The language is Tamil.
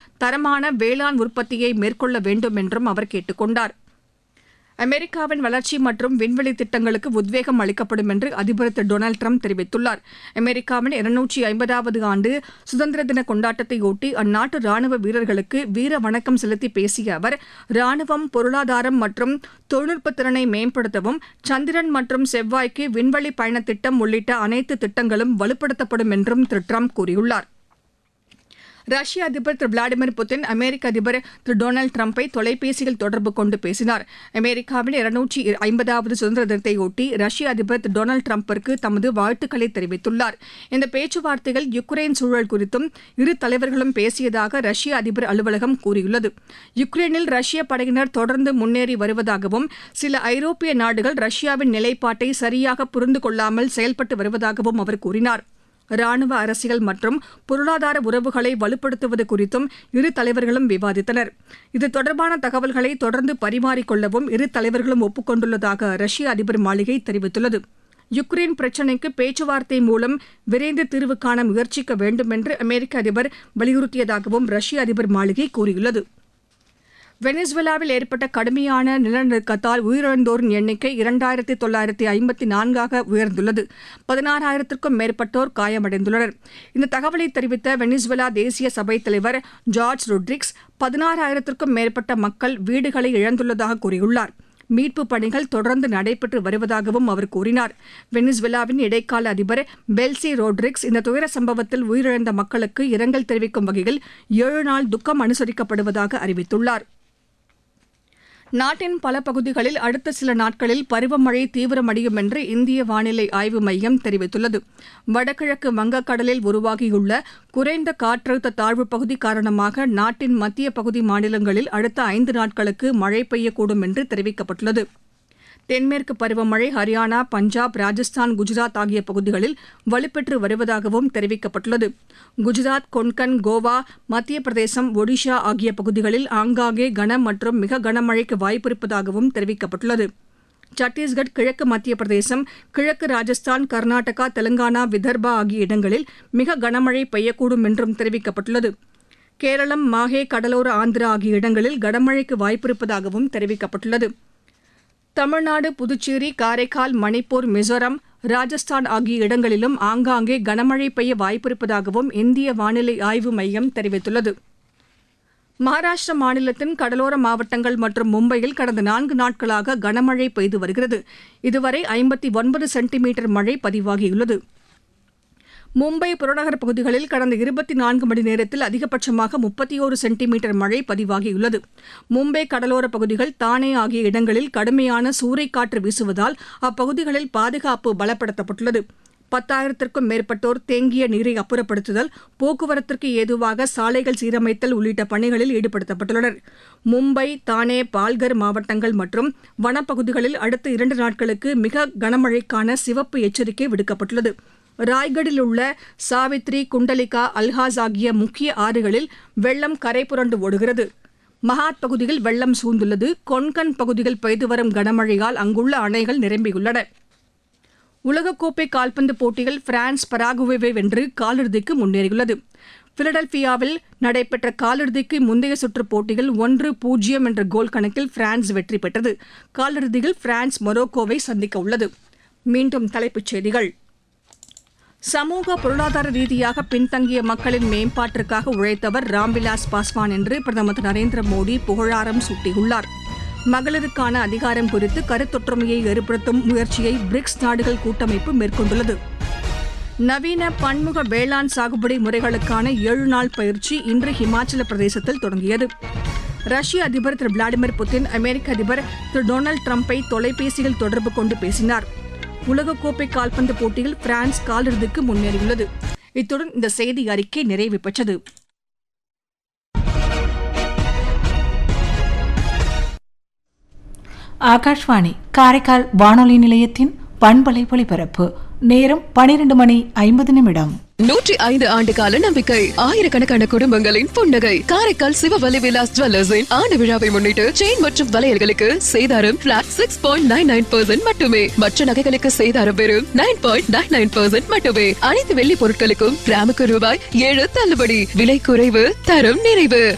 தரமான வேளாண் உற்பத்தியை மேற்கொள்ள வேண்டும் என்றும் அவர் கேட்டுக் கொண்டார் அமெரிக்காவின் வளர்ச்சி மற்றும் விண்வெளி திட்டங்களுக்கு உத்வேகம் அளிக்கப்படும் என்று அதிபர் திரு டொனால்டு ட்ரம்ப் தெரிவித்துள்ளார் அமெரிக்காவின் இருநூற்றி ஐம்பதாவது ஆண்டு சுதந்திர தின கொண்டாட்டத்தையொட்டி அந்நாட்டு ராணுவ வீரர்களுக்கு வீர வணக்கம் செலுத்தி பேசிய அவர் ராணுவம் பொருளாதாரம் மற்றும் தொழில்நுட்ப திறனை மேம்படுத்தவும் சந்திரன் மற்றும் செவ்வாய்க்கு விண்வெளி பயண திட்டம் உள்ளிட்ட அனைத்து திட்டங்களும் வலுப்படுத்தப்படும் என்றும் திரு ட்ரம்ப் கூறியுள்ளார் ரஷ்ய அதிபர் திரு விளாடிமிர் புட்டின் அமெரிக்க அதிபர் திரு டொனால்டு டிரம்பை தொலைபேசியில் தொடர்பு கொண்டு பேசினார் அமெரிக்காவின் இருநூற்றி ஐம்பதாவது சுதந்திர தினத்தையொட்டி ரஷ்ய அதிபர் திரு டொனால்டு டிரம்பிற்கு தமது வாழ்த்துக்களை தெரிவித்துள்ளார் இந்த பேச்சுவார்த்தையில் யுக்ரைன் சூழல் குறித்தும் இரு தலைவர்களும் பேசியதாக ரஷ்ய அதிபர் அலுவலகம் கூறியுள்ளது யுக்ரைனில் ரஷ்ய படையினர் தொடர்ந்து முன்னேறி வருவதாகவும் சில ஐரோப்பிய நாடுகள் ரஷ்யாவின் நிலைப்பாட்டை சரியாக புரிந்து கொள்ளாமல் செயல்பட்டு வருவதாகவும் அவர் கூறினார் ராணுவ அரசியல் மற்றும் பொருளாதார உறவுகளை வலுப்படுத்துவது குறித்தும் இரு தலைவர்களும் விவாதித்தனர் இது தொடர்பான தகவல்களை தொடர்ந்து பரிமாறிக்கொள்ளவும் இரு தலைவர்களும் ஒப்புக்கொண்டுள்ளதாக ரஷ்ய அதிபர் மாளிகை தெரிவித்துள்ளது யுக்ரைன் பிரச்சினைக்கு பேச்சுவார்த்தை மூலம் விரைந்து தீர்வு காண முயற்சிக்க வேண்டும் என்று அமெரிக்க அதிபர் வலியுறுத்தியதாகவும் ரஷ்ய அதிபர் மாளிகை கூறியுள்ளது வெனிசுவேலாவில் ஏற்பட்ட கடுமையான நிலநடுக்கத்தால் உயிரிழந்தோரின் எண்ணிக்கை இரண்டாயிரத்தி தொள்ளாயிரத்தி ஐம்பத்தி நான்காக உயர்ந்துள்ளது பதினாறாயிரத்திற்கும் மேற்பட்டோர் காயமடைந்துள்ளனர் இந்த தகவலை தெரிவித்த வெனிசுவேலா தேசிய சபைத் தலைவர் ஜார்ஜ் ரொட்ரிக்ஸ் பதினாறாயிரத்திற்கும் மேற்பட்ட மக்கள் வீடுகளை இழந்துள்ளதாக கூறியுள்ளார் மீட்பு பணிகள் தொடர்ந்து நடைபெற்று வருவதாகவும் அவர் கூறினார் வெனிசுவேலாவின் இடைக்கால அதிபர் பெல்சி ரோட்ரிக்ஸ் இந்த துயர சம்பவத்தில் உயிரிழந்த மக்களுக்கு இரங்கல் தெரிவிக்கும் வகையில் ஏழு நாள் துக்கம் அனுசரிக்கப்படுவதாக அறிவித்துள்ளார் நாட்டின் பல பகுதிகளில் அடுத்த சில நாட்களில் பருவமழை தீவிரமடையும் என்று இந்திய வானிலை ஆய்வு மையம் தெரிவித்துள்ளது வடகிழக்கு வங்கக்கடலில் உருவாகியுள்ள குறைந்த காற்றழுத்த தாழ்வுப் பகுதி காரணமாக நாட்டின் மத்திய பகுதி மாநிலங்களில் அடுத்த ஐந்து நாட்களுக்கு மழை பெய்யக்கூடும் என்று தெரிவிக்கப்பட்டுள்ளது தென்மேற்கு பருவமழை ஹரியானா பஞ்சாப் ராஜஸ்தான் குஜராத் ஆகிய பகுதிகளில் வலுப்பெற்று வருவதாகவும் தெரிவிக்கப்பட்டுள்ளது குஜராத் கொன்கன் கோவா மத்திய பிரதேசம் ஒடிஷா ஆகிய பகுதிகளில் ஆங்காங்கே கன மற்றும் மிக கனமழைக்கு வாய்ப்பிருப்பதாகவும் தெரிவிக்கப்பட்டுள்ளது சத்தீஸ்கட் கிழக்கு மத்திய பிரதேசம் கிழக்கு ராஜஸ்தான் கர்நாடகா தெலங்கானா விதர்பா ஆகிய இடங்களில் மிக கனமழை பெய்யக்கூடும் என்றும் தெரிவிக்கப்பட்டுள்ளது கேரளம் மாஹே கடலோர ஆந்திரா ஆகிய இடங்களில் கனமழைக்கு வாய்ப்பிருப்பதாகவும் தெரிவிக்கப்பட்டுள்ளது தமிழ்நாடு புதுச்சேரி காரைக்கால் மணிப்பூர் மிசோரம் ராஜஸ்தான் ஆகிய இடங்களிலும் ஆங்காங்கே கனமழை பெய்ய வாய்ப்பிருப்பதாகவும் இந்திய வானிலை ஆய்வு மையம் தெரிவித்துள்ளது மகாராஷ்டிர மாநிலத்தின் கடலோர மாவட்டங்கள் மற்றும் மும்பையில் கடந்த நான்கு நாட்களாக கனமழை பெய்து வருகிறது இதுவரை ஐம்பத்தி ஒன்பது சென்டிமீட்டர் மழை பதிவாகியுள்ளது மும்பை புறநகர் பகுதிகளில் கடந்த இருபத்தி நான்கு மணி நேரத்தில் அதிகபட்சமாக முப்பத்தி ஒரு சென்டிமீட்டர் மழை பதிவாகியுள்ளது மும்பை கடலோர பகுதிகள் தானே ஆகிய இடங்களில் கடுமையான சூறைக்காற்று வீசுவதால் அப்பகுதிகளில் பாதுகாப்பு பலப்படுத்தப்பட்டுள்ளது பத்தாயிரத்திற்கும் மேற்பட்டோர் தேங்கிய நீரை அப்புறப்படுத்துதல் போக்குவரத்திற்கு ஏதுவாக சாலைகள் சீரமைத்தல் உள்ளிட்ட பணிகளில் ஈடுபடுத்தப்பட்டுள்ளனர் மும்பை தானே பால்கர் மாவட்டங்கள் மற்றும் வனப்பகுதிகளில் அடுத்த இரண்டு நாட்களுக்கு மிக கனமழைக்கான சிவப்பு எச்சரிக்கை விடுக்கப்பட்டுள்ளது ராய்கடில் உள்ள சாவித்ரி குண்டலிகா அல்ஹாஸ் ஆகிய முக்கிய ஆறுகளில் வெள்ளம் கரை புரண்டு ஓடுகிறது மகாத் பகுதியில் வெள்ளம் சூழ்ந்துள்ளது கொன்கன் பகுதியில் பெய்து வரும் கனமழையால் அங்குள்ள அணைகள் நிரம்பியுள்ளன உலகக்கோப்பை கால்பந்து போட்டியில் பிரான்ஸ் பராகுவேவை வென்று காலிறுதிக்கு முன்னேறியுள்ளது பிலடெல்பியாவில் நடைபெற்ற காலிறுதிக்கு முந்தைய சுற்று போட்டியில் ஒன்று பூஜ்ஜியம் என்ற கோல் கணக்கில் பிரான்ஸ் வெற்றி பெற்றது காலிறுதியில் பிரான்ஸ் மொரோக்கோவை சந்திக்க உள்ளது மீண்டும் தலைப்புச் செய்திகள் சமூக பொருளாதார ரீதியாக பின்தங்கிய மக்களின் மேம்பாட்டிற்காக உழைத்தவர் ராம்விலாஸ் பாஸ்வான் என்று பிரதமர் திரு நரேந்திர மோடி புகழாரம் சூட்டியுள்ளார் மகளிருக்கான அதிகாரம் குறித்து கருத்தொற்றுமையை ஏற்படுத்தும் முயற்சியை பிரிக்ஸ் நாடுகள் கூட்டமைப்பு மேற்கொண்டுள்ளது நவீன பன்முக வேளாண் சாகுபடி முறைகளுக்கான ஏழு நாள் பயிற்சி இன்று ஹிமாச்சல பிரதேசத்தில் தொடங்கியது ரஷ்ய அதிபர் திரு விளாடிமிர் புட்டின் அமெரிக்க அதிபர் திரு டொனால்டு டிரம்பை தொலைபேசியில் தொடர்பு கொண்டு பேசினார் உலகக்கோப்பை கால்பந்து போட்டியில் பிரான்ஸ் காலிறுதிக்கு முன்னேறியுள்ளது இத்துடன் இந்த செய்தி அறிக்கை நிறைவு பெற்றது ஆகாஷ்வாணி காரைக்கால் வானொலி நிலையத்தின் பண்பலை ஒளிபரப்பு நேரம் பனிரெண்டு மணி ஐம்பது நிமிடம் நூற்றி ஐந்து ஆண்டு கால நம்பிக்கை ஆயிரக்கணக்கான குடும்பங்களின் புன்னகை காரைக்கால் சிவவலி விலாஸ் ஜுவல்லர்ஸின் ஆண்டு விழாவை முன்னிட்டு செயின் மற்றும் வளையல்களுக்கு சேதாரம் flat six point nine nine percent மட்டுமே மற்ற நகைகளுக்கு சேதாரம் வெறும் nine point nine nine percent மட்டுமே அனைத்து வெள்ளி பொருட்களுக்கும் கிராமுக்கு ரூபாய் ஏழு தள்ளுபடி விலை குறைவு தரம் நிறைவு